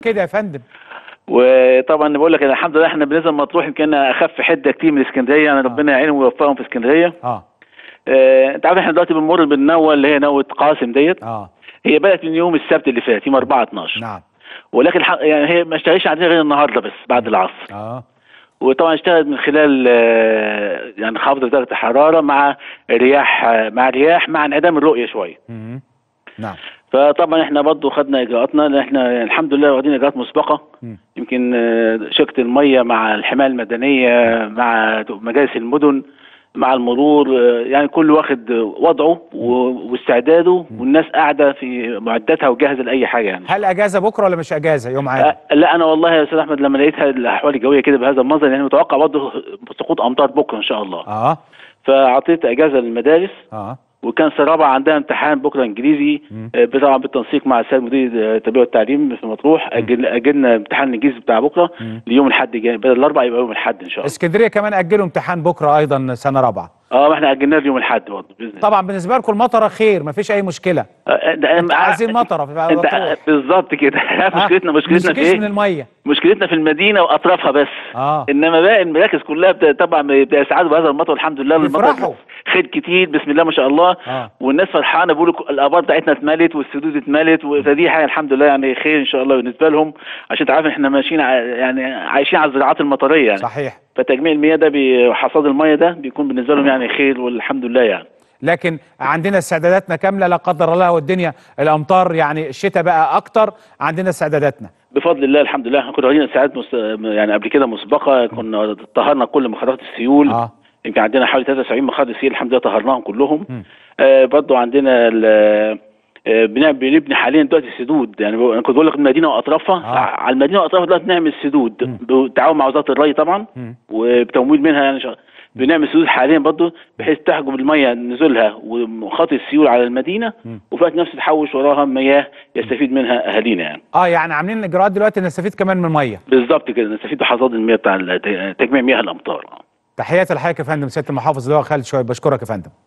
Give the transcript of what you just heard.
كده يا فندم وطبعا بقول لك أنا الحمد لله احنا بالنسبه لمطروح يمكن اخف حده كتير من اسكندريه يعني ربنا يعينهم ويوفقهم في اسكندريه اه آه، انت عارف احنا دلوقتي بنمر بالنوه اللي هي نوه قاسم ديت اه هي بدات من يوم السبت اللي فات يوم 4 12 نعم ولكن الحق يعني هي ما اشتغلش عندنا غير النهارده بس بعد العصر اه وطبعا اشتغلت من خلال آه، يعني خفض درجه الحراره مع رياح آه، مع رياح مع انعدام الرؤيه شويه مم. نعم فطبعا احنا برضو خدنا اجراءاتنا لان احنا الحمد لله واخدين اجراءات مسبقه مم. يمكن آه، شركه الميه مع الحمايه المدنيه مع مجالس المدن مع المرور آه، يعني كل واخد وضعه و- واستعداده والناس قاعده في معداتها وجاهزه لاي حاجه يعني هل اجازه بكره ولا مش اجازه يوم عادي أه، لا انا والله يا استاذ احمد لما لقيتها الاحوال الجويه كده بهذا المنظر يعني متوقع برضه سقوط امطار بكره ان شاء الله اه فاعطيت اجازه للمدارس اه وكان سنه رابعه عندها امتحان بكره انجليزي مم. آه، طبعا بالتنسيق مع السيد مدير آه، التربيه والتعليم في مطروح أجل اجلنا امتحان الانجليزي بتاع بكره مم. ليوم الاحد الجاي بدل الاربع يبقى يوم الاحد ان شاء الله اسكندريه كمان اجلوا امتحان بكره ايضا سنه رابعه اه ما احنا اجلناه ليوم الاحد برضه باذن الله طبعا بالنسبه لكم المطره خير مفيش اي مشكله آه، ده- انت عايزين مطره في انت مطروح. بالظبط كده مشكلتنا مشكلتنا في مشكلتش من ايه؟ الميه مشكلتنا في المدينه واطرافها بس اه انما باقي المراكز كلها بت- طبعا بيسعدوا بهذا المطر الحمد لله بيفرحوا. المطر خير كتير بسم الله ما شاء الله اه والناس فرحانه بيقولوا ك- الابار بتاعتنا اتملت والسدود اتملت و- فدي حاجه الحمد لله يعني خير ان شاء الله بالنسبه لهم عشان تعرف احنا ماشيين ع- يعني عايشين على الزراعات المطريه يعني صحيح فتجميع المياه ده بي- وحصاد المياه ده بيكون بالنسبه لهم يعني خير والحمد لله يعني لكن عندنا استعداداتنا كامله لا قدر الله والدنيا الامطار يعني الشتاء بقى اكتر عندنا استعداداتنا بفضل الله الحمد لله احنا كنا واخدين ساعات مس... يعني قبل كده مسبقه كنا طهرنا كل مخرجات السيول اه يمكن عندنا حوالي 73 مخرج سيول الحمد لله طهرناهم كلهم مم. آه برضو عندنا ال- آه، بنعمل بنبني حاليا دلوقتي سدود يعني بقول- انا كنت بقول لك المدينه واطرافها آه. على المدينه واطرافها دلوقتي بنعمل سدود مم. بالتعاون مع وزاره الري طبعا مم. وبتمويل منها يعني شا- بنعمل سدود حاليا برضو بحيث تحجب الميه نزولها وخط السيول على المدينه مم. وفي وقت نفسه تحوش وراها مياه يستفيد منها اهالينا يعني اه يعني عاملين اجراءات دلوقتي نستفيد كمان من الميه بالظبط كده نستفيد بحصاد المياه بتاع ال- تجميع مياه الامطار تحياتي لحضرتك يا فندم سياده المحافظ اللي هو خالد شويه بشكرك يا فندم